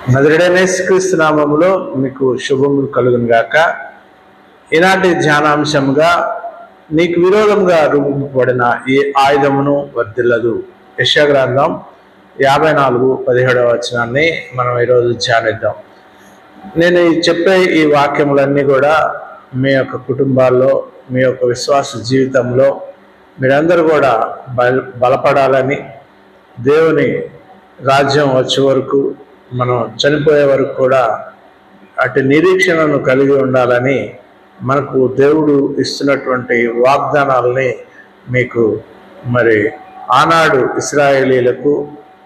నదుడనేసు నామములో మీకు శుభములు కలుగును గాక ఈనాటి ధ్యానాంశంగా నీకు విరోధంగా రూపింపబడిన ఈ ఆయుధమును వర్దిల్లదు యశగ్రంథం యాభై నాలుగు పదిహేడవ వచనాన్ని మనం ఈరోజు ధ్యానిద్దాం నేను ఈ చెప్పే ఈ వాక్యములన్నీ కూడా మీ యొక్క కుటుంబాల్లో మీ యొక్క విశ్వాస జీవితంలో మీరందరూ కూడా బల బలపడాలని దేవుని రాజ్యం వచ్చే వరకు మనం చనిపోయే వరకు కూడా అటు నిరీక్షణను కలిగి ఉండాలని మనకు దేవుడు ఇస్తున్నటువంటి వాగ్దానాలని మీకు మరి ఆనాడు ఇస్రాయేలీలకు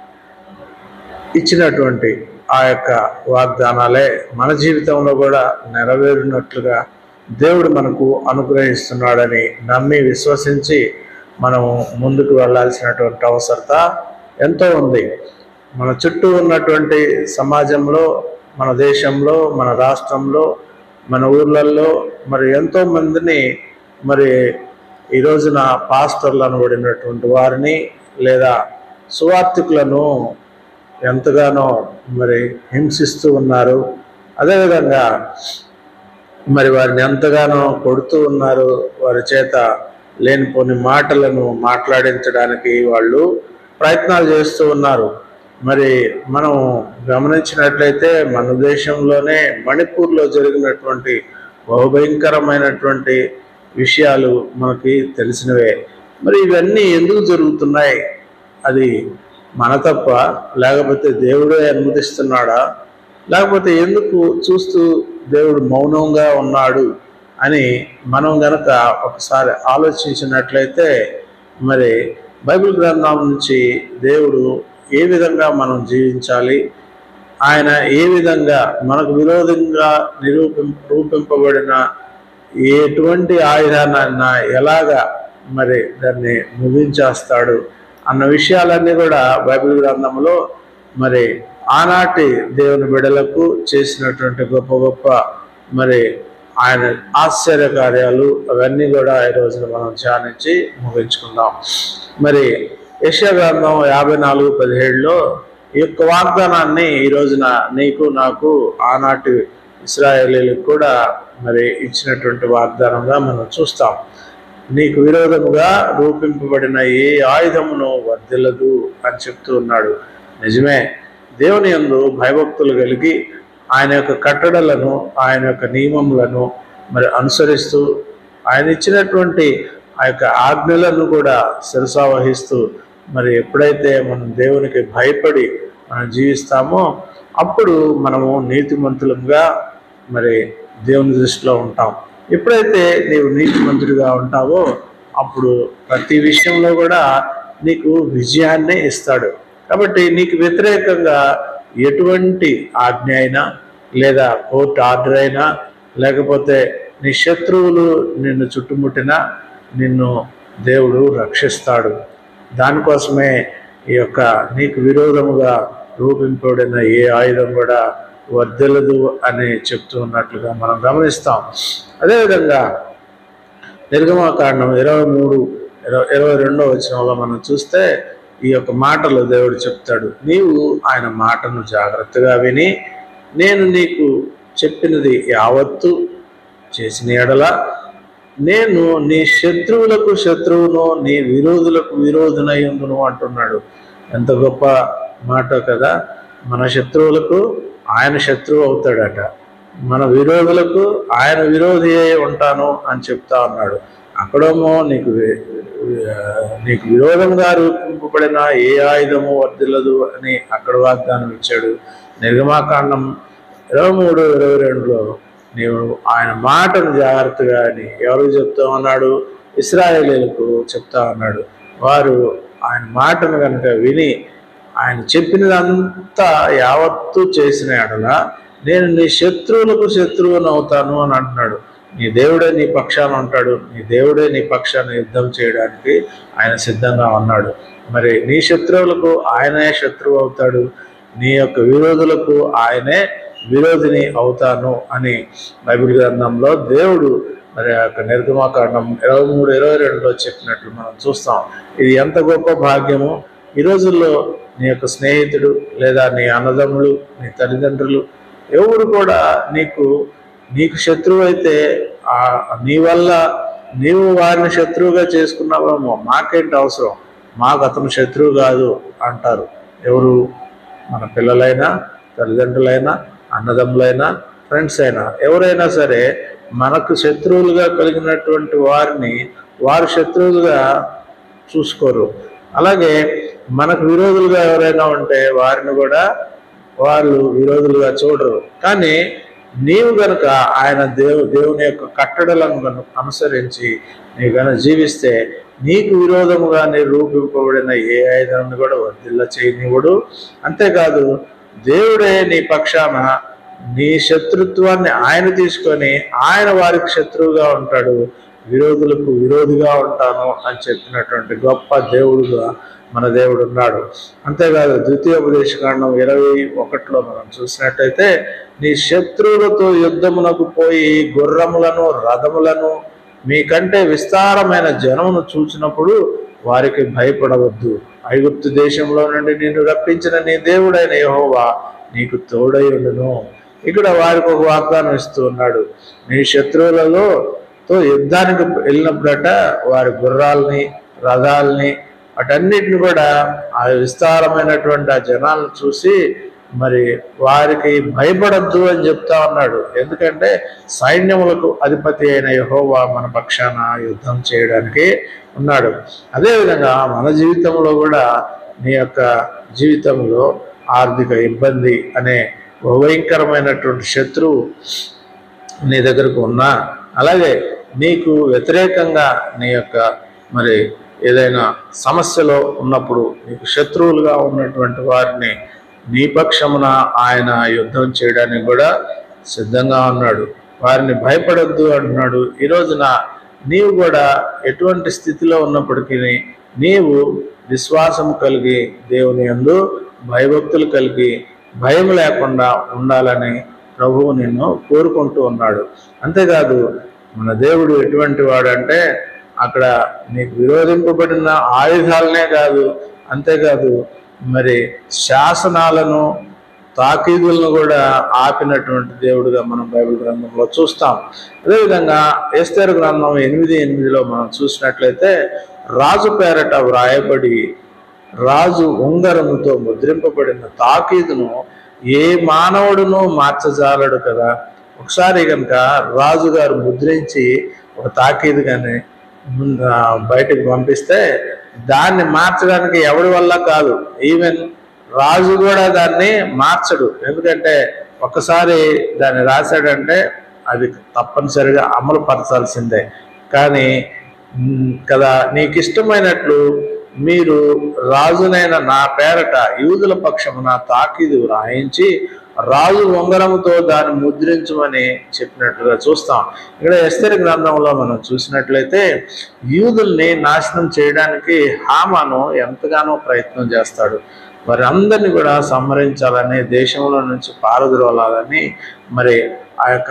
ఇచ్చినటువంటి ఆ యొక్క వాగ్దానాలే మన జీవితంలో కూడా నెరవేరినట్లుగా దేవుడు మనకు అనుగ్రహిస్తున్నాడని నమ్మి విశ్వసించి మనము ముందుకు వెళ్ళాల్సినటువంటి అవసరత ఎంతో ఉంది మన చుట్టూ ఉన్నటువంటి సమాజంలో మన దేశంలో మన రాష్ట్రంలో మన ఊర్లలో మరి ఎంతో మందిని మరి ఈ రోజున పాస్టర్లు అనబడినటువంటి వారిని లేదా సువార్థికులను ఎంతగానో మరి హింసిస్తూ ఉన్నారు అదేవిధంగా మరి వారిని ఎంతగానో కొడుతూ ఉన్నారు వారి చేత లేనిపోని మాటలను మాట్లాడించడానికి వాళ్ళు ప్రయత్నాలు చేస్తూ ఉన్నారు మరి మనం గమనించినట్లయితే మన దేశంలోనే మణిపూర్లో జరిగినటువంటి బహుభయంకరమైనటువంటి విషయాలు మనకి తెలిసినవే మరి ఇవన్నీ ఎందుకు జరుగుతున్నాయి అది మన తప్ప లేకపోతే దేవుడే అనుమతిస్తున్నాడా లేకపోతే ఎందుకు చూస్తూ దేవుడు మౌనంగా ఉన్నాడు అని మనం గనక ఒకసారి ఆలోచించినట్లయితే మరి బైబిల్ గ్రంథం నుంచి దేవుడు ఏ విధంగా మనం జీవించాలి ఆయన ఏ విధంగా మనకు విరోధంగా నిరూపి రూపింపబడిన ఎటువంటి ఆయుధాన్ని ఎలాగా మరి దాన్ని ముగించేస్తాడు అన్న విషయాలన్నీ కూడా బైబిల్ గ్రంథంలో మరి ఆనాటి దేవుని బిడలకు చేసినటువంటి గొప్ప గొప్ప మరి ఆయన ఆశ్చర్య కార్యాలు అవన్నీ కూడా ఈ రోజున మనం ధ్యానించి ముగించుకుందాం మరి యశా గ్రంథం యాభై నాలుగు పదిహేడులో ఈ యొక్క వాగ్దానాన్ని ఈ రోజున నీకు నాకు ఆనాటి ఇస్రాయేలీలకు కూడా మరి ఇచ్చినటువంటి వాగ్దానంగా మనం చూస్తాం నీకు విరోధముగా రూపింపబడిన ఏ ఆయుధమును వర్ధిల్లదు అని చెప్తూ ఉన్నాడు నిజమే దేవుని యందు భయభక్తులు కలిగి ఆయన యొక్క కట్టడలను ఆయన యొక్క నియమములను మరి అనుసరిస్తూ ఆయన ఇచ్చినటువంటి ఆ యొక్క ఆజ్ఞలను కూడా శిరసావహిస్తూ మరి ఎప్పుడైతే మనం దేవునికి భయపడి మనం జీవిస్తామో అప్పుడు మనము నీతిమంతులుగా మరి దేవుని దృష్టిలో ఉంటాం ఎప్పుడైతే నీవు నీతిమంతుడిగా ఉంటావో అప్పుడు ప్రతి విషయంలో కూడా నీకు విజయాన్నే ఇస్తాడు కాబట్టి నీకు వ్యతిరేకంగా ఎటువంటి ఆజ్ఞ అయినా లేదా కోర్టు ఆర్డర్ అయినా లేకపోతే నీ శత్రువులు నిన్ను చుట్టుముట్టినా నిన్ను దేవుడు రక్షిస్తాడు దానికోసమే ఈ యొక్క నీకు విరోధముగా రూపింపబడిన ఏ ఆయుధం కూడా వర్దెలదు అని చెప్తూ ఉన్నట్లుగా మనం గమనిస్తాం అదేవిధంగా నిర్గమాకాండం ఇరవై మూడు ఇరవై ఇరవై రెండో వచనంలో మనం చూస్తే ఈ యొక్క మాటలు దేవుడు చెప్తాడు నీవు ఆయన మాటను జాగ్రత్తగా విని నేను నీకు చెప్పినది యావత్తు చేసిన ఎడల నేను నీ శత్రువులకు శత్రువును నీ విరోధులకు విరోధునయ్యుందును అంటున్నాడు ఎంత గొప్ప మాట కదా మన శత్రువులకు ఆయన శత్రువు అవుతాడట మన విరోధులకు ఆయన విరోధి అయి ఉంటాను అని చెప్తా ఉన్నాడు అక్కడేమో నీకు వి- నీకు విరోధంగా రూపింపబడిన ఏ ఆయుధము వర్దిల్లదు అని అక్కడ వాగ్దానం ఇచ్చాడు నిర్గమాకాండం ఇరవై మూడు ఇరవై రెండులో నీవు ఆయన మాటను జాగ్రత్తగా అని ఎవరికి చెప్తా ఉన్నాడు ఇస్రాయేలీలకు చెప్తా ఉన్నాడు వారు ఆయన మాటను కనుక విని ఆయన చెప్పినదంతా యావత్తు చేసిన ఎడల నేను నీ శత్రువులకు శత్రువును అవుతాను అని అంటున్నాడు నీ దేవుడే నీ పక్షాన ఉంటాడు నీ దేవుడే నీ పక్షాన యుద్ధం చేయడానికి ఆయన సిద్ధంగా ఉన్నాడు మరి నీ శత్రువులకు ఆయనే శత్రువు అవుతాడు నీ యొక్క విరోధులకు ఆయనే విరోధిని అవుతాను అని బైబిల్ గ్రంథంలో దేవుడు మరి ఆ యొక్క నిర్గమాకాండం ఇరవై మూడు ఇరవై రెండులో చెప్పినట్లు మనం చూస్తాం ఇది ఎంత గొప్ప భాగ్యము ఈ రోజుల్లో నీ యొక్క స్నేహితుడు లేదా నీ అన్నదమ్ములు నీ తల్లిదండ్రులు ఎవరు కూడా నీకు నీకు శత్రువు అయితే ఆ నీ వల్ల నీవు వారిని శత్రువుగా చేసుకున్నావేమో మాకేంటి అవసరం మాకు అతను శత్రువు కాదు అంటారు ఎవరు మన పిల్లలైనా తల్లిదండ్రులైనా అన్నదమ్ములైనా ఫ్రెండ్స్ అయినా ఎవరైనా సరే మనకు శత్రువులుగా కలిగినటువంటి వారిని వారు శత్రువులుగా చూసుకోరు అలాగే మనకు విరోధులుగా ఎవరైనా ఉంటే వారిని కూడా వాళ్ళు విరోధులుగా చూడరు కానీ నీవు గనుక ఆయన దేవు దేవుని యొక్క కట్టడలను గను అనుసరించి నీవు గనుక జీవిస్తే నీకు విరోధముగా నీ రూపింపబడిన ఏ ఆయుధాన్ని కూడా వర్ధిల్ల చేయనివ్వడు అంతేకాదు దేవుడే నీ పక్షాన నీ శత్రుత్వాన్ని ఆయన తీసుకొని ఆయన వారికి శత్రువుగా ఉంటాడు విరోధులకు విరోధిగా ఉంటాను అని చెప్పినటువంటి గొప్ప దేవుడుగా మన దేవుడు ఉన్నాడు అంతేకాదు ద్వితీయోపదేశ కాండం ఇరవై ఒకటిలో మనం చూసినట్టయితే నీ శత్రువులతో యుద్ధమునకు పోయి గుర్రములను రథములను మీకంటే విస్తారమైన జనమును చూచినప్పుడు వారికి భయపడవద్దు ఐగుప్తు దేశంలో నుండి నిన్ను రప్పించిన నీ దేవుడైన యెహోవా నీకు తోడై ఉండును ఇక్కడ వారికి ఒక వాగ్దానం ఇస్తూ ఉన్నాడు నీ శత్రువులలో తో యుద్ధానికి వెళ్ళినప్పుడట వారి గుర్రాలని రథాలని వాటన్నిటిని కూడా ఆ విస్తారమైనటువంటి ఆ జనాలను చూసి మరి వారికి భయపడద్దు అని చెప్తా ఉన్నాడు ఎందుకంటే సైన్యములకు అధిపతి అయిన యహోవా మన పక్షాన యుద్ధం చేయడానికి ఉన్నాడు అదేవిధంగా మన జీవితంలో కూడా నీ యొక్క జీవితంలో ఆర్థిక ఇబ్బంది అనే భయంకరమైనటువంటి శత్రువు నీ దగ్గరకు ఉన్నా అలాగే నీకు వ్యతిరేకంగా నీ యొక్క మరి ఏదైనా సమస్యలో ఉన్నప్పుడు నీకు శత్రువులుగా ఉన్నటువంటి వారిని నీ పక్షమున ఆయన యుద్ధం చేయడానికి కూడా సిద్ధంగా ఉన్నాడు వారిని భయపడొద్దు అంటున్నాడు ఈ రోజున నీవు కూడా ఎటువంటి స్థితిలో ఉన్నప్పటికీ నీవు విశ్వాసం కలిగి దేవుని యందు భయభక్తులు కలిగి భయం లేకుండా ఉండాలని ప్రభువు నిన్ను కోరుకుంటూ ఉన్నాడు అంతేకాదు మన దేవుడు ఎటువంటి వాడంటే అక్కడ నీకు విరోధింపబడిన ఆయుధాలనే కాదు అంతేకాదు మరి శాసనాలను తాకీదులను కూడా ఆపినటువంటి దేవుడుగా మనం బైబిల్ గ్రంథంలో చూస్తాం అదేవిధంగా ఎస్తేరు గ్రంథం ఎనిమిది ఎనిమిదిలో మనం చూసినట్లయితే రాజు పేరట వ్రాయబడి రాజు ఉంగరముతో ముద్రింపబడిన తాకీదును ఏ మానవుడును మార్చజాలడు కదా ఒకసారి కనుక రాజుగారు ముద్రించి ఒక తాకీదు కానీ ముందు ఆ బయటకు పంపిస్తే దాన్ని మార్చడానికి ఎవరి వల్ల కాదు ఈవెన్ రాజు కూడా దాన్ని మార్చడు ఎందుకంటే ఒక్కసారి దాన్ని రాశాడంటే అది తప్పనిసరిగా అమలు పరచాల్సిందే కానీ ఉమ్, కదా నీకు ఇష్టమైనట్లు మీరు రాజునైన నా పేరట యూదుల పక్షమున తాకీదు వ్రాయించి రాజు ఉంగరముతో దాన్ని ముద్రించమని చెప్పినట్లుగా చూస్తాం ఇక్కడ ఎస్తరి గ్రంథంలో మనం చూసినట్లయితే యూదుల్ని నాశనం చేయడానికి హామాను ఎంతగానో ప్రయత్నం చేస్తాడు వారి అందరినీ కూడా సంహరించాలని దేశంలో నుంచి పారద్రోలాలని మరి ఆ యొక్క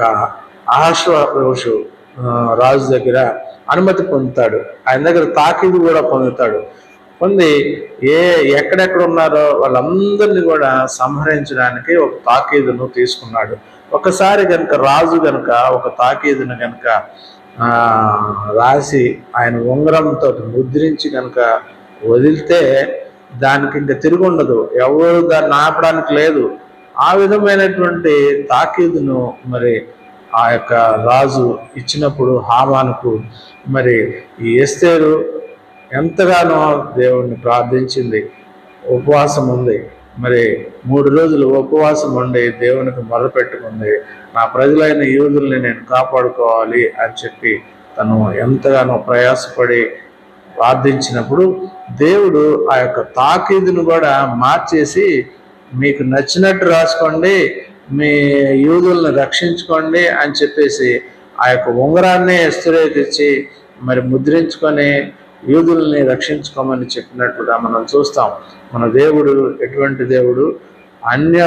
ఆశ్వరోషు రాజు దగ్గర అనుమతి పొందుతాడు ఆయన దగ్గర తాకీదు కూడా పొందుతాడు పొంది ఏ ఎక్కడెక్కడ ఉన్నారో వాళ్ళందరినీ కూడా సంహరించడానికి ఒక తాకీదును తీసుకున్నాడు ఒకసారి కనుక రాజు గనుక ఒక తాకీదును గనుక ఆ, రాసి ఆయన ఉంగరంతో ముద్రించి కనుక వదిలితే దానికి ఇంకా తిరిగి ఉండదు ఎవరు దాన్ని ఆపడానికి లేదు ఆ విధమైనటువంటి తాకీదును మరి ఆ యొక్క రాజు ఇచ్చినప్పుడు హామానుకు మరి ఈ ఎస్తేరు ఎంతగానో దేవుణ్ణి ప్రార్థించింది ఉపవాసం ఉంది మరి మూడు రోజులు ఉపవాసం ఉండి దేవునికి మొదలుపెట్టుకుంది నా ప్రజలైన యూదుల్ని నేను కాపాడుకోవాలి అని చెప్పి తను ఎంతగానో ప్రయాసపడి ప్రార్థించినప్పుడు దేవుడు ఆ యొక్క తాకీదును కూడా మార్చేసి మీకు నచ్చినట్టు రాసుకోండి మీ యూదుల్ని రక్షించుకోండి అని చెప్పేసి ఆ యొక్క ఉంగరాన్ని ఎస్తురేకిచ్చి మరి ముద్రించుకొని యూదుల్ని రక్షించుకోమని చెప్పినట్టుగా మనం చూస్తాం మన దేవుడు ఎటువంటి దేవుడు అన్య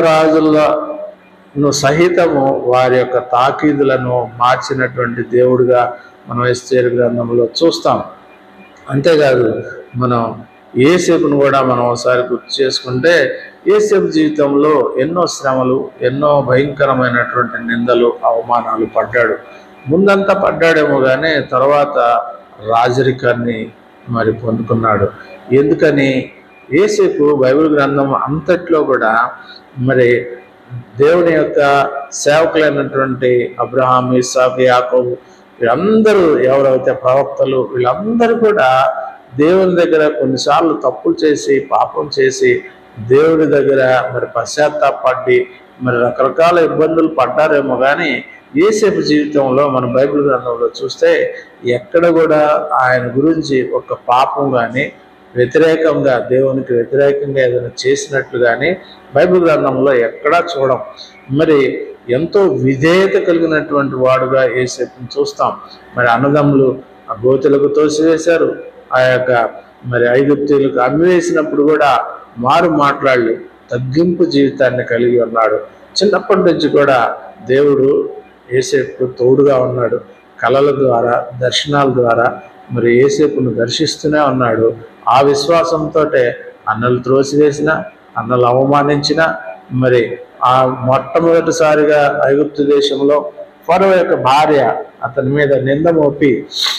రాజులను సహితము వారి యొక్క తాకీదులను మార్చినటువంటి దేవుడుగా మనం ఎస్తేరు గ్రంథంలో చూస్తాం అంతేకాదు మనం ఏసేపును కూడా మనం ఒకసారి గుర్తు చేసుకుంటే ఏసేపు జీవితంలో ఎన్నో శ్రమలు ఎన్నో భయంకరమైనటువంటి నిందలు అవమానాలు పడ్డాడు ముందంతా పడ్డాడేమో కానీ తర్వాత రాజరికాన్ని మరి పొందుకున్నాడు ఎందుకని ఏసేపు బైబిల్ గ్రంథం అంతట్లో కూడా మరి దేవుని యొక్క సేవకులైనటువంటి అబ్రహాం ఇసాక్ యాకోబు వీళ్ళందరూ ఎవరైతే ప్రవక్తలు వీళ్ళందరూ కూడా దేవుని దగ్గర కొన్నిసార్లు తప్పులు చేసి పాపం చేసి దేవుడి దగ్గర మరి పశ్చాత్తాపడి మరి రకరకాల ఇబ్బందులు పడ్డారేమో కానీ ఏసేపు జీవితంలో మన బైబిల్ గ్రంథంలో చూస్తే ఎక్కడ కూడా ఆయన గురించి ఒక పాపం కానీ వ్యతిరేకంగా దేవునికి వ్యతిరేకంగా ఏదైనా చేసినట్లు కానీ బైబిల్ గ్రంథంలో ఎక్కడా చూడం మరి ఎంతో విధేయత కలిగినటువంటి వాడుగా ఏసేపుని చూస్తాం మరి అన్నదమ్ములు ఆ గోతులకు తోసివేశారు ఆ యొక్క మరి ఐగుప్తులకు అమ్మివేసినప్పుడు కూడా మారు మాట్లాడి తగ్గింపు జీవితాన్ని కలిగి ఉన్నాడు చిన్నప్పటి నుంచి కూడా దేవుడు ఏసేపుకు తోడుగా ఉన్నాడు కళల ద్వారా దర్శనాల ద్వారా మరి ఏసేపును దర్శిస్తూనే ఉన్నాడు ఆ విశ్వాసంతో అన్నలు త్రోసివేసిన అన్నలు అవమానించిన మరి ఆ మొట్టమొదటిసారిగా ఐగుప్తు దేశంలో ఫరో యొక్క భార్య అతని మీద నింద మోపి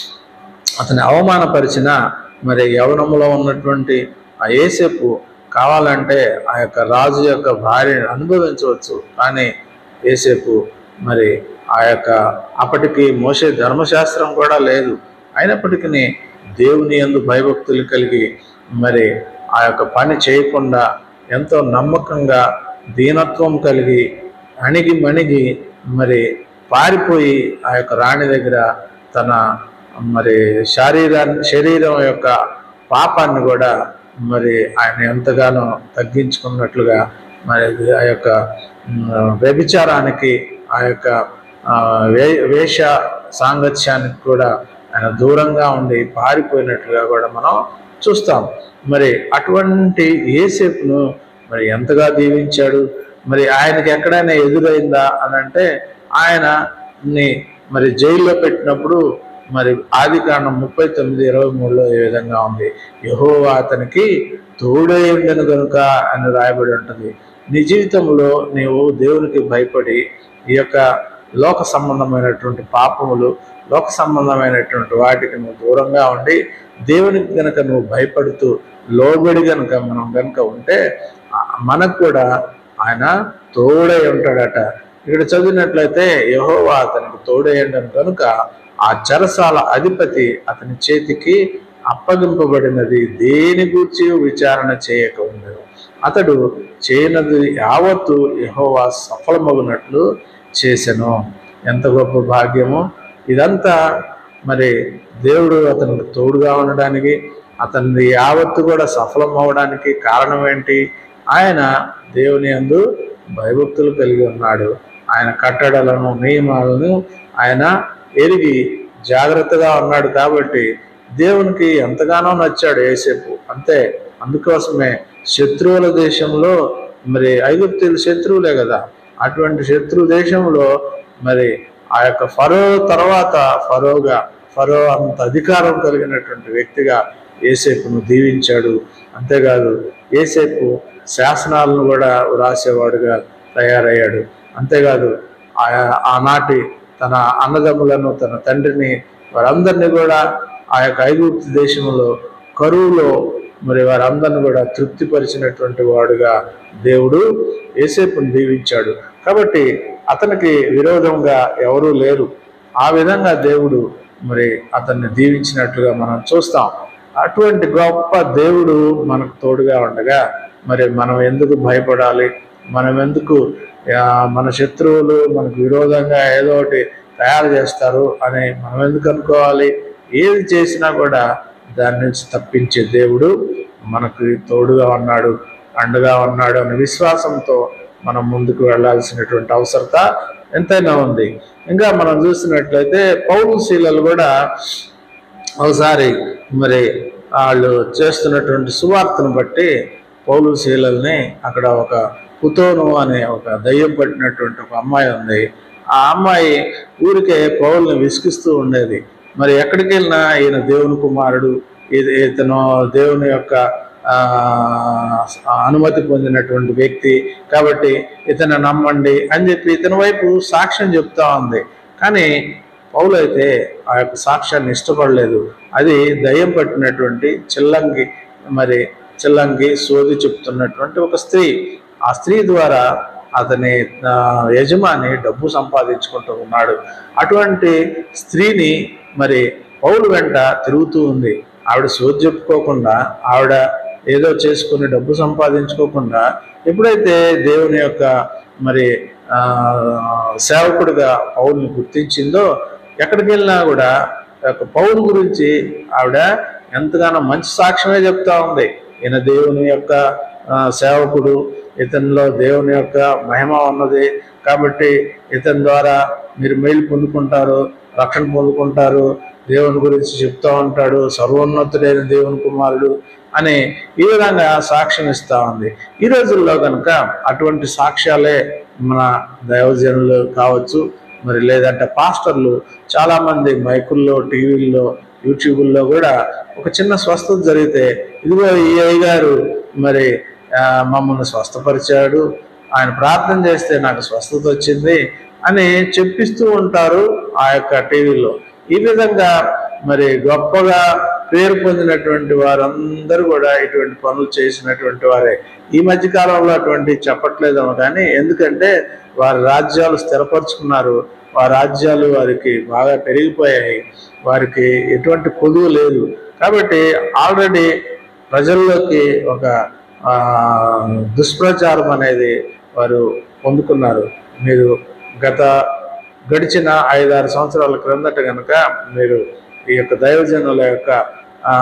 అతని అవమానపరిచిన మరి యవనములో ఉన్నటువంటి ఆ ఏసేపు కావాలంటే ఆ యొక్క రాజు యొక్క భార్యను అనుభవించవచ్చు కానీ ఏసేపు మరి ఆ యొక్క అప్పటికి మోసే ధర్మశాస్త్రం కూడా లేదు అయినప్పటికీ దేవుని యందు భయభక్తులు కలిగి మరి ఆ యొక్క పని చేయకుండా ఎంతో నమ్మకంగా దీనత్వం కలిగి అణిగి మణిగి మరి పారిపోయి ఆ యొక్క రాణి దగ్గర తన మరి శరీరాన్ని శరీరం యొక్క పాపాన్ని కూడా మరి ఆయన ఎంతగానో తగ్గించుకున్నట్లుగా మరి ఆ యొక్క ఉమ్, వ్యభిచారానికి ఆ యొక్క ఆ, వే వేష సాంగత్యానికి కూడా ఆయన దూరంగా ఉండి పారిపోయినట్లుగా కూడా మనం చూస్తాం మరి అటువంటి ఏసేపును మరి ఎంతగా దీవించాడు మరి ఆయనకి ఎక్కడైనా ఎదురైందా అని అంటే ఆయనని మరి జైల్లో పెట్టినప్పుడు మరి ఆది కాండం ముప్పై తొమ్మిది ఇరవై మూడులో ఏ విధంగా ఉంది యహోవా అతనికి తోడై ఉండను కనుక అని రాయబడి ఉంటుంది నీ జీవితంలో నీవు దేవునికి భయపడి ఈ యొక్క లోక సంబంధమైనటువంటి పాపములు లోక సంబంధమైనటువంటి వాటికి నువ్వు దూరంగా ఉండి దేవునికి గనక నువ్వు భయపడుతూ లోబడి గనక మనం గనక ఉంటే ఆ, మనకు కూడా ఆయన తోడై ఉంటాడట ఇక్కడ చదివినట్లయితే యహోవా అతనికి తోడై ఉండను కనుక ఆ చెరసాల అధిపతి అతని చేతికి అప్పగింపబడినది దేని గూర్చి విచారణ చేయక ఉండదు అతడు చేయనది యావత్తు యహోవా సఫలమగునట్లు చేసెను ఎంత గొప్ప భాగ్యము ఇదంతా మరి దేవుడు అతనికి తోడుగా ఉండడానికి అతని యావత్తు కూడా సఫలం అవడానికి కారణం ఏంటి ఆయన దేవుని యందు భయభక్తులు కలిగి ఉన్నాడు ఆయన కట్టడలను నియమాలను ఆయన ఎరిగి జాగ్రత్తగా ఉన్నాడు కాబట్టి దేవునికి ఎంతగానో నచ్చాడు ఏసేపు అంతే అందుకోసమే శత్రువుల దేశంలో మరి ఐగుప్తులు శత్రువులే కదా అటువంటి శత్రు దేశంలో మరి ఆ యొక్క ఫరో తర్వాత ఫరోగా ఫరో అంత అధికారం కలిగినటువంటి వ్యక్తిగా ఏసేపును దీవించాడు అంతేకాదు ఏసేపు శాసనాలను కూడా వ్రాసేవాడుగా తయారయ్యాడు అంతేకాదు ఆ- ఆనాటి తన అన్నదమ్ములను తన తండ్రిని వారందరినీ కూడా ఆ యొక్క ఐగుప్తు దేశంలో కరువులో మరి వారందరిని కూడా తృప్తిపరిచినటువంటి వాడుగా దేవుడు ఏసేపును దీవించాడు కాబట్టి అతనికి విరోధంగా ఎవరూ లేరు ఆ విధంగా దేవుడు మరి అతన్ని దీవించినట్లుగా మనం చూస్తాం అటువంటి గొప్ప దేవుడు మనకు తోడుగా ఉండగా మరి మనం ఎందుకు భయపడాలి మనం ఎందుకు ఆ, మన శత్రువులు మనకు విరోధంగా ఏదో ఒకటి తయారు చేస్తారు అని మనం ఎందుకు అనుకోవాలి ఏది చేసినా కూడా దాని నుంచి తప్పించే దేవుడు మనకు తోడుగా ఉన్నాడు అండగా ఉన్నాడు అనే విశ్వాసంతో మనం ముందుకు వెళ్ళాల్సినటువంటి అవసరత ఎంతైనా ఉంది ఇంకా మనం చూసినట్లయితే పౌరు శీలలు కూడా ఒకసారి మరి వాళ్ళు చేస్తున్నటువంటి సువార్తను బట్టి పౌలు శీలల్ని అక్కడ ఒక పుతోను అనే ఒక దయ్యం పట్టినటువంటి ఒక అమ్మాయి ఉంది ఆ అమ్మాయి ఊరికే పౌల్ని విసిగిస్తూ ఉండేది మరి ఎక్కడికి వెళ్ళినా ఈయన దేవుని కుమారుడు ఇది ఇతను దేవుని యొక్క ఆ, అనుమతి పొందినటువంటి వ్యక్తి కాబట్టి ఇతను నమ్మండి అని చెప్పి ఇతని వైపు సాక్ష్యం చెప్తా ఉంది కానీ పౌలు అయితే ఆ యొక్క సాక్ష్యాన్ని ఇష్టపడలేదు అది దయ్యం పట్టినటువంటి చిల్లంగి మరి చిల్లంగి సోది చెప్తున్నటువంటి ఒక స్త్రీ ఆ స్త్రీ ద్వారా అతని ఆ, యజమాని డబ్బు సంపాదించుకుంటూ ఉన్నాడు అటువంటి స్త్రీని మరి పౌలు వెంట తిరుగుతూ ఉంది ఆవిడ సోది చెప్పుకోకుండా ఆవిడ ఏదో చేసుకుని డబ్బు సంపాదించుకోకుండా ఎప్పుడైతే దేవుని యొక్క మరి ఆ, సేవకుడిగా పౌల్ని గుర్తించిందో ఎక్కడికి వెళ్ళినా కూడా ఆ యొక్క పౌలు గురించి ఆవిడ ఎంతగానో మంచి సాక్ష్యమే చెప్తా ఉంది ఈయన దేవుని యొక్క ఆ, సేవకుడు ఇతనిలో దేవుని యొక్క మహిమ ఉన్నది కాబట్టి ఇతని ద్వారా మీరు మేలు పొందుకుంటారు రక్షణ పొందుకుంటారు దేవుని గురించి చెప్తా ఉంటాడు సర్వోన్నతుడైన దేవుని కుమారుడు అని ఈ విధంగా సాక్ష్యం ఇస్తా ఉంది ఈ రోజుల్లో కనుక అటువంటి సాక్ష్యాలే మన దైవజనులు కావచ్చు మరి లేదంటే పాస్టర్లు చాలా మంది మైకుల్లో టీవీల్లో యూట్యూబుల్లో కూడా ఒక చిన్న స్వస్థత జరిగితే ఇదిగో ఈ అయ్య గారు మరి ఆ, మమ్మల్ని స్వస్థపరిచాడు ఆయన ప్రార్థన చేస్తే నాకు స్వస్థత వచ్చింది అని చెప్పిస్తూ ఉంటారు ఆ యొక్క టీవీలో ఈ విధంగా మరి గొప్పగా పేరు పొందినటువంటి వారందరూ కూడా ఇటువంటి పనులు చేసినటువంటి వారే ఈ మధ్య కాలంలో అటువంటి చెప్పట్లేదేమో కానీ ఎందుకంటే వారి రాజ్యాలు స్థిరపరచుకున్నారు వారి రాజ్యాలు వారికి బాగా పెరిగిపోయాయి వారికి ఎటువంటి పొదువు లేదు కాబట్టి ఆల్రెడీ ప్రజల్లోకి ఒక ఆ, దుష్ప్రచారం అనేది వారు పొందుకున్నారు మీరు గత గడిచిన ఐదారు సంవత్సరాల క్రిందట కనుక మీరు ఈ యొక్క దైవజనుల యొక్క ఆ,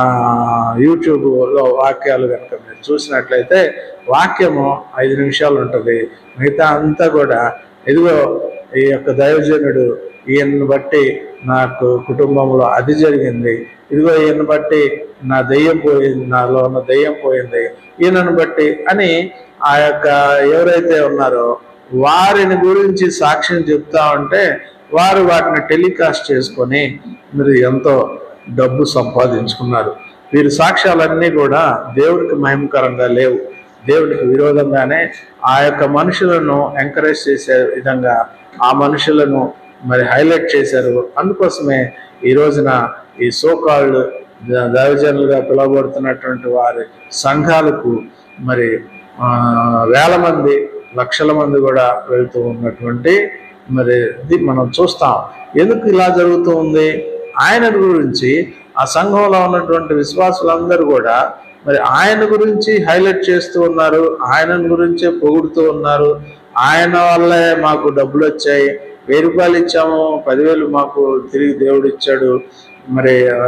యూట్యూబ్లో వాక్యాలు కనుక మీరు చూసినట్లయితే వాక్యము ఐదు నిమిషాలు ఉంటుంది మిగతా అంతా కూడా ఇదిగో ఈ యొక్క దైవజనుడు ఈయన్ని బట్టి నాకు కుటుంబంలో అది జరిగింది ఇదిగో ఈయన బట్టి నా దెయ్యం పోయింది నాలో ఉన్న దెయ్యం పోయింది ఈయనను బట్టి అని ఆ యొక్క ఎవరైతే ఉన్నారో వారిని గురించి సాక్ష్యం చెప్తా ఉంటే వారు వాటిని టెలికాస్ట్ చేసుకొని మీరు ఎంతో డబ్బు సంపాదించుకున్నారు వీరి సాక్ష్యాలన్నీ కూడా దేవుడికి మహిమకరంగా లేవు దేవునికి విరోధంగానే ఆ యొక్క మనుషులను ఎంకరేజ్ చేసే విధంగా ఆ మనుషులను మరి హైలైట్ చేశారు అందుకోసమే ఈ రోజున ఈ సోకాళ్ళు దైవజనులుగా పిలువబడుతున్నటువంటి వారి సంఘాలకు మరి ఆ, వేల మంది లక్షల మంది కూడా వెళ్తూ ఉన్నటువంటి మరి ఇది మనం చూస్తాం ఎందుకు ఇలా జరుగుతూ ఉంది ఆయన గురించి ఆ సంఘంలో ఉన్నటువంటి విశ్వాసులందరూ కూడా మరి ఆయన గురించి హైలైట్ చేస్తూ ఉన్నారు ఆయన గురించే పొగుడుతూ ఉన్నారు ఆయన వల్లే మాకు డబ్బులు వచ్చాయి వెయ్యి రూపాయలు ఇచ్చాము పదివేలు మాకు తిరిగి దేవుడు ఇచ్చాడు మరి ఆ,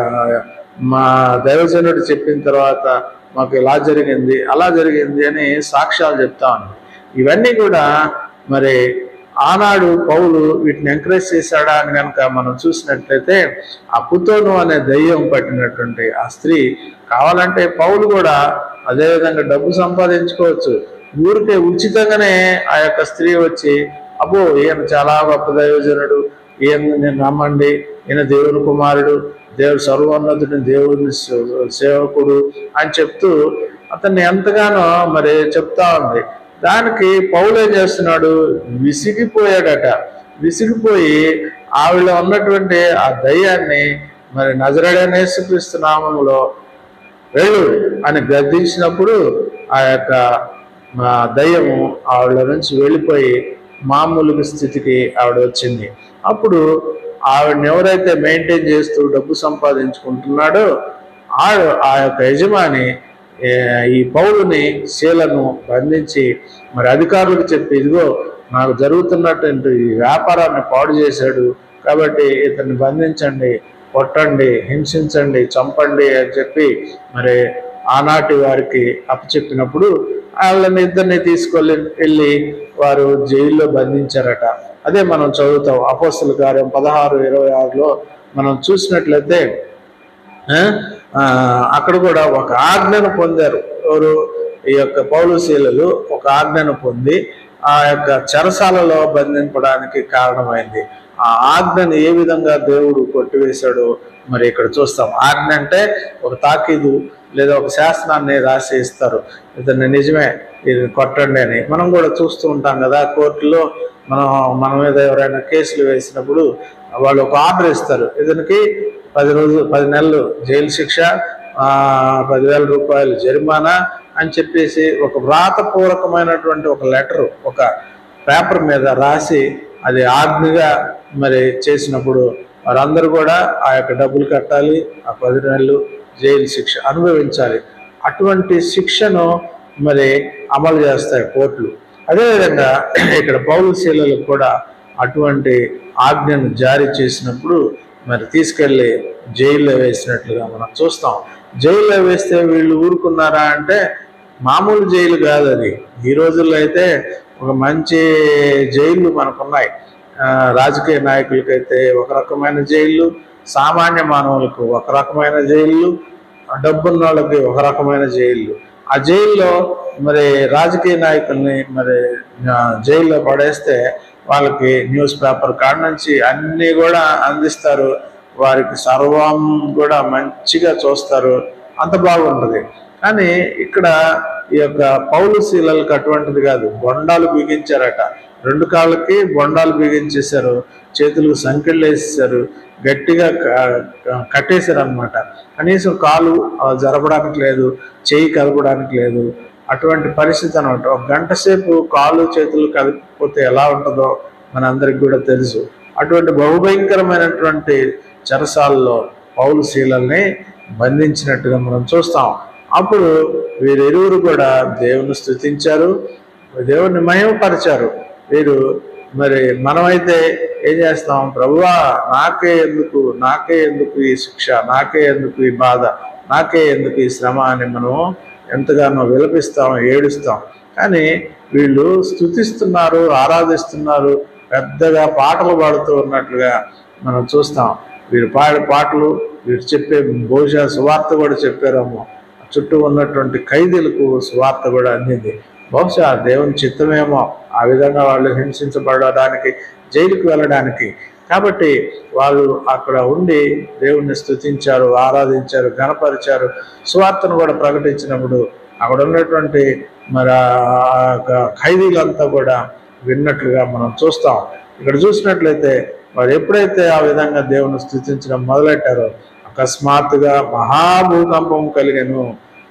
మా దైవజనుడు చెప్పిన తర్వాత మాకు ఇలా జరిగింది అలా జరిగింది అని సాక్ష్యాలు చెప్తా ఉన్నాం ఇవన్నీ కూడా మరి ఆనాడు పౌలు వీటిని ఎంకరేజ్ చేశాడా అని కనుక మనం చూసినట్లయితే ఆ పుతోను అనే దయ్యం పట్టినటువంటి ఆ స్త్రీ కావాలంటే పౌలు కూడా అదే విధంగా డబ్బు సంపాదించుకోవచ్చు ఊరికే ఉచితంగానే ఆ యొక్క స్త్రీ వచ్చి అబ్బో ఈయన చాలా గొప్ప దైవజనుడు ఈయన నేను నమ్మండి ఈయన దేవుని కుమారుడు దేవుడు సర్వోన్నతుడు దేవుని సే- సేవకుడు అని చెప్తూ అతన్ని ఎంతగానో మరి చెప్తా ఉంది దానికి పౌలు ఏం చేస్తున్నాడు విసిగిపోయాడట విసిగిపోయి ఆవిడ ఉన్నటువంటి ఆ దయ్యాన్ని మరి నజరడైన యేసుక్రీస్తు నామములో వెళ్ళు అని గద్దించినప్పుడు ఆ యొక్క ఆ దయ్యము ఆవిడ నుంచి వెళ్ళిపోయి మామూలు స్థితికి ఆవిడ వచ్చింది అప్పుడు ఆవిడని ఎవరైతే మెయింటైన్ చేస్తూ డబ్బు సంపాదించుకుంటున్నాడో ఆ ఆ యొక్క యజమాని ఏ, ఈ పౌరుని శీలను బంధించి మరి అధికారులకు చెప్పి ఇదిగో నాకు జరుగుతున్నటువంటి ఈ వ్యాపారాన్ని పాడు చేశాడు కాబట్టి ఇతన్ని బంధించండి కొట్టండి హింసించండి చంపండి అని చెప్పి మరి ఆనాటి వారికి అప్పచెప్పినప్పుడు వాళ్ళని ఇద్దరిని తీసుకెళ్ళి వెళ్ళి వారు జైల్లో బంధించారట అదే మనం చదువుతాం అపోస్తుల కార్యం పదహారు ఇరవై ఆరులో మనం చూసినట్లయితే ఆ, ఆ, అక్కడ కూడా ఒక ఆజ్ఞను పొందారు ఎవరు ఈ యొక్క పౌలుశీలలు ఒక ఆజ్ఞను పొంది ఆ యొక్క చెరసాలలో బంధింపడానికి కారణమైంది ఆ ఆజ్ఞను ఏ విధంగా దేవుడు కొట్టివేశాడో మరి ఇక్కడ చూస్తాం ఆజ్ఞ అంటే ఒక తాకీదు లేదా ఒక శాసనాన్ని రాసి ఇస్తారు ఇతన్ని నిజమే ఇది కొట్టండి అని మనం కూడా చూస్తూ ఉంటాం కదా కోర్టులో మనం మన మీద ఎవరైనా కేసులు వేసినప్పుడు వాళ్ళు ఒక ఆర్డర్ ఇస్తారు ఇతనికి పది రోజులు పది నెలలు జైలు శిక్ష ఆ, పదివేల రూపాయలు జరిమానా అని చెప్పేసి ఒక వ్రాతపూర్వకమైనటువంటి ఒక లెటర్ ఒక పేపర్ మీద రాసి అది ఆజ్ఞగా మరి చేసినప్పుడు వారందరూ కూడా ఆ యొక్క డబ్బులు కట్టాలి ఆ పది నెలలు జైలు శిక్ష అనుభవించాలి అటువంటి శిక్షను మరి అమలు చేస్తాయి కోర్టులు అదేవిధంగా ఇక్కడ పౌరు శీలలకు కూడా అటువంటి ఆజ్ఞను జారీ చేసినప్పుడు మరి తీసుకెళ్ళి జైల్లో వేసినట్లుగా మనం చూస్తాం జైల్లో వేస్తే వీళ్ళు ఊరుకున్నారా అంటే మామూలు జైలు కాదు అది ఈ రోజుల్లో అయితే ఒక మంచి జైళ్ళు మనకున్నాయి ఆ, రాజకీయ నాయకులకైతే ఒక రకమైన జైళ్ళు సామాన్య మానవులకు ఒక రకమైన జైళ్ళు డబ్బున్న వాళ్ళకి ఒక రకమైన జైళ్ళు ఆ జైల్లో మరి రాజకీయ నాయకుల్ని మరి ఆ, జైల్లో పడేస్తే వాళ్ళకి న్యూస్ పేపర్ కాడ నుంచి అన్నీ కూడా అందిస్తారు వారికి సర్వం కూడా మంచిగా చూస్తారు అంత బాగుంటుంది కానీ ఇక్కడ ఈ యొక్క పౌలు శీలలకు అటువంటిది కాదు బొండాలు బిగించారట రెండు కాళ్ళకి బొండాలు బిగించేశారు చేతులకు సంకెళ్ళు వేసేసారు గట్టిగా కట్టేశారు అనమాట కనీసం కాలు ఆ, జరపడానికి లేదు చేయి కదపడానికి లేదు అటువంటి పరిస్థితి అనమాట ఒక గంట సేపు కాలు చేతులు కదిపిపోతే ఎలా ఉంటుందో మన అందరికి కూడా తెలుసు అటువంటి బహుభయంకరమైనటువంటి చెరసాలలో పౌలు శీలల్ని బంధించినట్టుగా మనం చూస్తాం అప్పుడు వీరిరువురు కూడా దేవుని స్థుతించారు దేవుని మహిమపరిచారు వీరు మరి మనమైతే ఏం చేస్తాం ప్రభువా నాకే ఎందుకు నాకే ఎందుకు ఈ శిక్ష నాకే ఎందుకు ఈ బాధ నాకే ఎందుకు ఈ శ్రమ అని మనం ఎంతగానో విలపిస్తాం ఏడుస్తాం కానీ వీళ్ళు స్థుతిస్తున్నారు ఆరాధిస్తున్నారు పెద్దగా పాటలు పాడుతూ ఉన్నట్లుగా మనం చూస్తాం వీరు పాడే పాటలు వీరు చెప్పే బహుశా సువార్త కూడా చెప్పారేమో చుట్టూ ఉన్నటువంటి ఖైదీలకు సువార్త కూడా అందింది బహుశా దేవుని చిత్తమేమో ఆ విధంగా వాళ్ళు హింసించబడడానికి జైలుకు వెళ్ళడానికి కాబట్టి వాళ్ళు అక్కడ ఉండి దేవుణ్ణి స్తుతించారు ఆరాధించారు గణపరిచారు సువార్తను కూడా ప్రకటించినప్పుడు అక్కడ ఉన్నటువంటి మరి ఆ యొక్క ఖైదీలంతా కూడా విన్నట్లుగా మనం చూస్తాం ఇక్కడ చూసినట్లయితే వారు ఎప్పుడైతే ఆ విధంగా దేవుని స్థుతించడం మొదలెట్టారో అకస్మాత్తుగా మహాభూకంపం కలిగను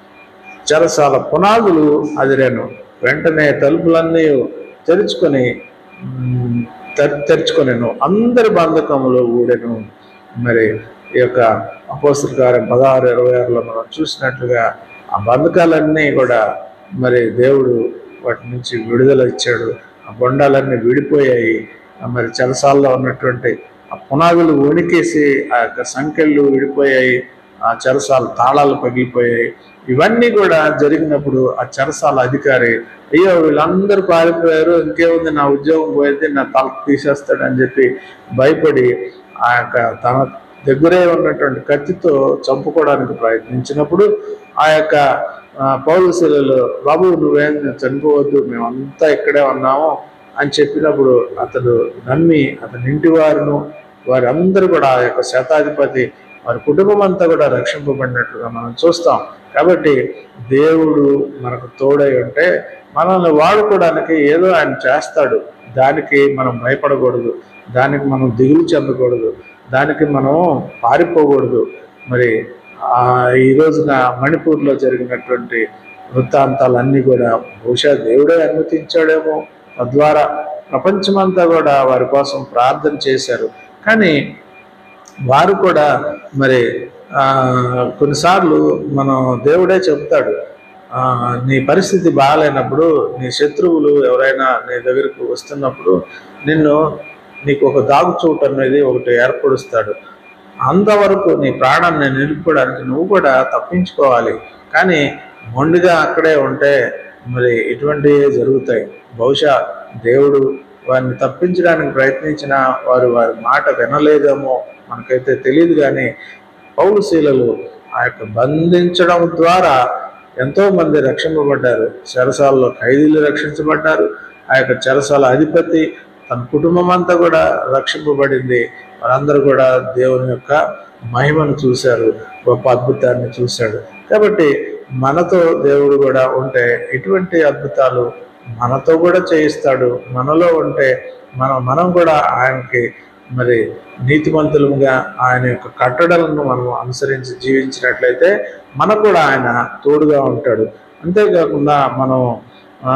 చెరసాల పునాదులు అదిరాను వెంటనే తలుపులన్నీ తెరుచుకొని మ్, తె- తెరుచుకొనెను అందరి బంధకములు ఊడెను మరి ఈ యొక్క అపోస్తుల కార్యం పదహారు ఇరవై ఆరులో మనం చూసినట్లుగా ఆ బంధకాలన్నీ కూడా మరి దేవుడు వాటి నుంచి విడుదల ఇచ్చాడు ఆ బొండాలన్నీ విడిపోయాయి ఆ మరి చెరసాల్లో ఉన్నటువంటి ఆ పునాదులు వణికేసి ఆ యొక్క సంఖ్యలు విడిపోయాయి ఆ చెరసాల తాళాలు పగిలిపోయాయి ఇవన్నీ కూడా జరిగినప్పుడు ఆ చెరసాల అధికారి అయ్యో వీళ్ళందరూ పారిపోయారు ఇంకేముంది నా ఉద్యోగం పోయింది నా తల తీసేస్తాడని చెప్పి భయపడి ఆ యొక్క తన దగ్గరే ఉన్నటువంటి కత్తితో చంపుకోవడానికి ప్రయత్నించినప్పుడు ఆ యొక్క ఆ, పౌరశీలలో బాబు నువ్వేం చనిపోవద్దు మేమంతా ఇక్కడే ఉన్నాము అని చెప్పినప్పుడు అతడు నమ్మి అతని ఇంటి వారును వారందరూ కూడా ఆ యొక్క శతాధిపతి వారి కుటుంబం అంతా కూడా రక్షింపబడినట్లుగా మనం చూస్తాం కాబట్టి దేవుడు మనకు తోడై ఉంటే మనల్ని వాడుకోవడానికి ఏదో ఆయన చేస్తాడు దానికి మనం భయపడకూడదు దానికి మనం దిగులు చెందకూడదు దానికి మనం పారిపోకూడదు మరి ఆ ఈ రోజున మణిపూర్లో జరిగినటువంటి వృత్తాంతాలన్నీ కూడా బహుశా దేవుడే అనుమతించాడేమో తద్వారా ప్రపంచమంతా కూడా వారి కోసం ప్రార్థన చేశారు కానీ వారు కూడా మరి ఆ, కొన్నిసార్లు మనం దేవుడే చెప్తాడు ఆ, నీ పరిస్థితి బాగాలేనప్పుడు నీ శత్రువులు ఎవరైనా నీ దగ్గరకు వస్తున్నప్పుడు నిన్ను నీకు ఒక దాగు చోటు అనేది ఒకటి ఏర్పరుస్తాడు అంతవరకు నీ ప్రాణాన్ని నిలుపుకోవడానికి నువ్వు కూడా తప్పించుకోవాలి కానీ మొండిగా అక్కడే ఉంటే మరి ఇటువంటివే జరుగుతాయి బహుశా దేవుడు వారిని తప్పించడానికి ప్రయత్నించిన వారు వారి మాట వినలేదేమో మనకైతే తెలియదు కానీ పౌరుశీలలు ఆ యొక్క బంధించడం ద్వారా ఎంతో మంది రక్షింపబడ్డారు చెరసాలలో ఖైదీలు రక్షించబడ్డారు ఆ యొక్క చెరసాల అధిపతి తన కుటుంబం అంతా కూడా రక్షింపబడింది వారందరూ కూడా దేవుని యొక్క మహిమను చూశారు గొప్ప అద్భుతాన్ని చూశాడు కాబట్టి మనతో దేవుడు కూడా ఉంటే ఇటువంటి అద్భుతాలు మనతో కూడా చేయిస్తాడు మనలో ఉంటే మనం మనం కూడా ఆయనకి మరి నీతిమంతులుగా ఆయన యొక్క కట్టడలను మనం అనుసరించి జీవించినట్లయితే మనకు కూడా ఆయన తోడుగా ఉంటాడు అంతేకాకుండా మనం ఆ,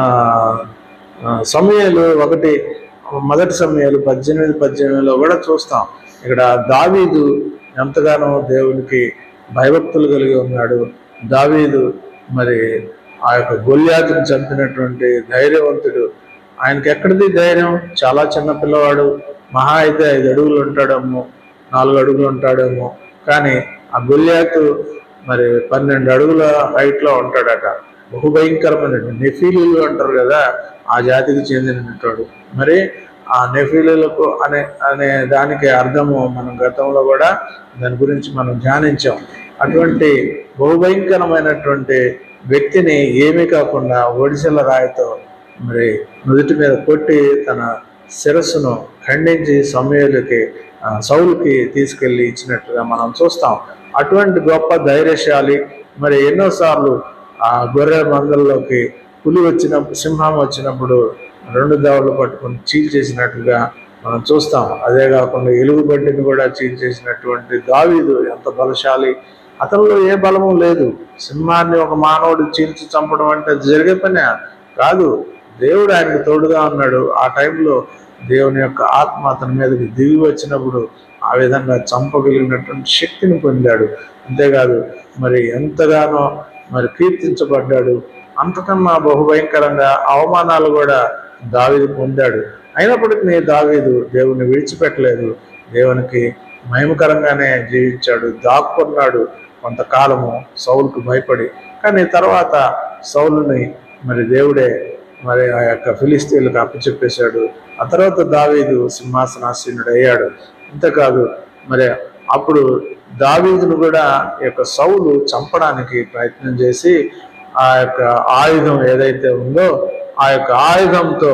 ఆ, సమయాలు ఒకటి మొదటి సమయాలు పద్దెనిమిది పద్దెనిమిదిలో కూడా చూస్తాం ఇక్కడ దావీదు ఎంతగానో దేవునికి భయభక్తులు కలిగి ఉన్నాడు దావీదు మరి ఆ యొక్క గొల్యాతుని చంపినటువంటి ధైర్యవంతుడు ఆయనకి ఎక్కడిది ధైర్యం చాలా చిన్న పిల్లవాడు మహా అయితే ఐదు అడుగులు ఉంటాడేమో నాలుగు అడుగులు ఉంటాడేమో కానీ ఆ గొల్యాతు మరి పన్నెండు అడుగుల హైట్ లో ఉంటాడట బహు భయంకరమైన నెఫీలీలు అంటారు కదా ఆ జాతికి చెందినటువంటి మరి ఆ నెఫీలీలకు అనే అనే దానికి అర్థము మనం గతంలో కూడా దాని గురించి మనం ధ్యానించాం అటువంటి బహుభయంకరమైనటువంటి వ్యక్తిని ఏమీ కాకుండా ఒడిశల రాయితో మరి నుదుటి మీద కొట్టి తన శిరస్సును ఖండించి సమయాలకి సౌలుకి తీసుకెళ్లి ఇచ్చినట్టుగా మనం చూస్తాం అటువంటి గొప్ప ధైర్యశాలి మరి ఎన్నోసార్లు ఆ గొర్రె మందల్లోకి పులి వచ్చినప్పుడు సింహం వచ్చినప్పుడు రెండు దావులు పట్టుకొని చీల్చేసినట్లుగా మనం చూస్తాం అదే కాకుండా ఎలుగుబంటిని కూడా చీల్చేసినటువంటి దావీదు ఎంత బలశాలి అతనిలో ఏ బలము లేదు సింహాన్ని ఒక మానవుడు చీల్చి చంపడం అంటే అది జరిగే పనే కాదు దేవుడు ఆయనకు తోడుగా ఉన్నాడు ఆ టైంలో దేవుని యొక్క ఆత్మ అతని మీదకి దిగి వచ్చినప్పుడు ఆ విధంగా చంపగలిగినటువంటి శక్తిని పొందాడు అంతేకాదు మరి ఎంతగానో మరి కీర్తించబడ్డాడు అంతకన్నా బహుభయంకరంగా అవమానాలు కూడా దావీదు పొందాడు అయినప్పటికీ దావీదు దేవుని విడిచిపెట్టలేదు దేవునికి మహిమకరంగానే జీవించాడు దాక్కున్నాడు కొంతకాలము సౌలుకు భయపడి కానీ తర్వాత సౌలుని మరి దేవుడే మరి ఆ యొక్క ఫిలిస్తీన్లకు అప్పచెప్పేశాడు ఆ తర్వాత దావీదు సింహాసనాసీనుడు అయ్యాడు అంతేకాదు మరి అప్పుడు దావీదును కూడా ఈ యొక్క సౌలు చంపడానికి ప్రయత్నం చేసి ఆ యొక్క ఆయుధం ఏదైతే ఉందో ఆ యొక్క ఆయుధంతో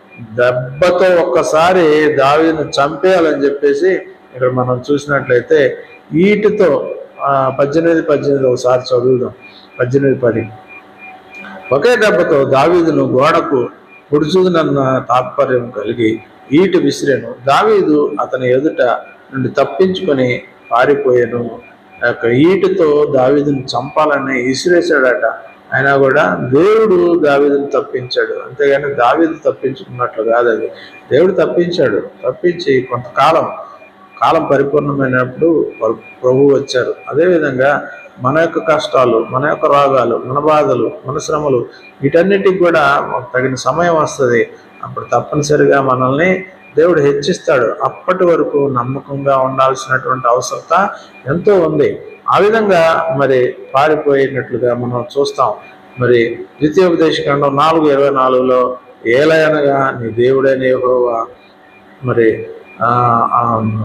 దెబ్బతో ఒక్కసారి దావీదును చంపేయాలని చెప్పేసి ఇక్కడ మనం చూసినట్లయితే ఈటితో ఆ, పద్దెనిమిది పద్దెనిమిది ఒకసారి చదువుదాం పద్దెనిమిది పది ఒకే దెబ్బతో దావీదును గోడకు పొడుచుదనన్న తాత్పర్యం కలిగి ఈటి విసిరెను దావీదు అతని ఎదుట నుండి తప్పించుకొని పారిపోయాను ఆ యొక్క ఈటితో దావీదును చంపాలని ఇసిరేశాడట అయినా కూడా దేవుడు దావీదును తప్పించాడు అంతేగాని దావీదు తప్పించుకున్నట్లు కాదు అది దేవుడు తప్పించాడు తప్పించి కొంతకాలం కాలం పరిపూర్ణమైనప్పుడు వారు ప్రభు వచ్చారు అదేవిధంగా మన యొక్క కష్టాలు మన యొక్క రోగాలు మన బాధలు మన శ్రమలు వీటన్నిటికి కూడా మాకు తగిన సమయం వస్తుంది అప్పుడు తప్పనిసరిగా మనల్ని దేవుడు హెచ్చిస్తాడు అప్పటి వరకు నమ్మకంగా ఉండాల్సినటువంటి అవసరత ఎంతో ఉంది ఆ విధంగా మరి పారిపోయినట్లుగా మనం చూస్తాం మరి ద్వితీయోపదేశకాండం నాలుగు ఇరవై నాలుగులో ఏలయనగా నీ దేవుడైన యెహోవా మరి ఆ, ఆ,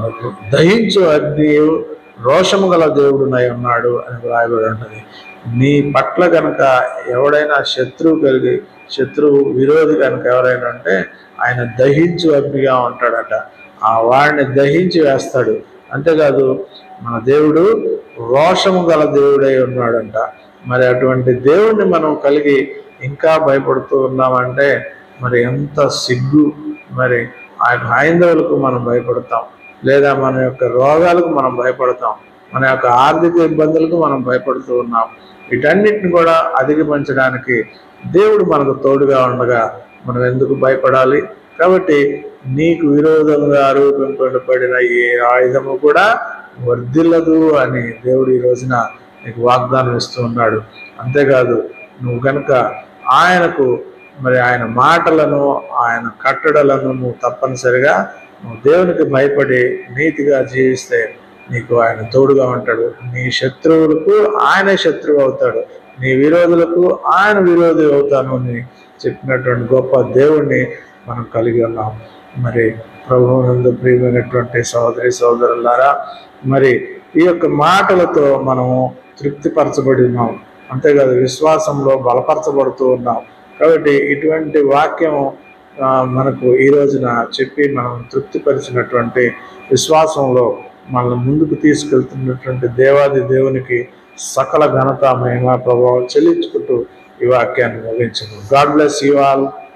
దహించు అగ్ని రోషము గల దేవుడునై ఉన్నాడు అని వ్రాయబడి ఉంటుంది నీ పట్ల కనుక ఎవడైనా శత్రువు కలిగి శత్రువు విరోధి కనుక ఎవరైనా ఉంటే ఆయన దహించు అగ్నిగా ఉంటాడట ఆ వాడిని దహించి వేస్తాడు అంతేకాదు మన దేవుడు రోషము గల దేవుడై ఉన్నాడంట మరి అటువంటి దేవుణ్ణి మనం కలిగి ఇంకా భయపడుతూ ఉన్నామంటే మరి ఎంత సిగ్గు మరి ఆయన హైందవులకు మనం భయపడతాం లేదా మన యొక్క రోగాలకు మనం భయపడతాం మన యొక్క ఆర్థిక ఇబ్బందులకు మనం భయపడుతూ ఉన్నాం వీటన్నిటిని కూడా అధిగమించడానికి దేవుడు మనకు తోడుగా ఉండగా మనం ఎందుకు భయపడాలి కాబట్టి నీకు విరోధంగా ఆరోపింపబడిన ఏ ఆయుధము కూడా వర్ధిల్లదు అని దేవుడు ఈ రోజున నీకు వాగ్దానం ఇస్తూ ఉన్నాడు అంతేకాదు నువ్వు కనుక ఆయనకు మరి ఆయన మాటలను ఆయన కట్టడలను నువ్వు తప్పనిసరిగా నువ్వు దేవునికి భయపడి నీతిగా జీవిస్తే నీకు ఆయన తోడుగా ఉంటాడు నీ శత్రువులకు ఆయన శత్రువు అవుతాడు నీ విరోధులకు ఆయన విరోధి అవుతాను అని చెప్పినటువంటి గొప్ప దేవుణ్ణి మనం కలిగి ఉన్నాం మరి ప్రభువునందు ప్రియమైనటువంటి సహోదరి సహోదరులారా మరి ఈ యొక్క మాటలతో మనము తృప్తిపరచబడి ఉన్నాం అంతేకాదు విశ్వాసంలో బలపరచబడుతూ ఉన్నాం కాబట్టి ఇటువంటి వాక్యం ఆ, మనకు ఈ రోజున చెప్పి మనం తృప్తిపరిచినటువంటి విశ్వాసంలో మనల్ని ముందుకు తీసుకెళ్తున్నటువంటి దేవాది దేవునికి సకల ఘనత మహిమ ప్రభావం చెల్లించుకుంటూ ఈ వాక్యాన్ని ముగించను గాడ్ బ్లెస్ యూ ఆల్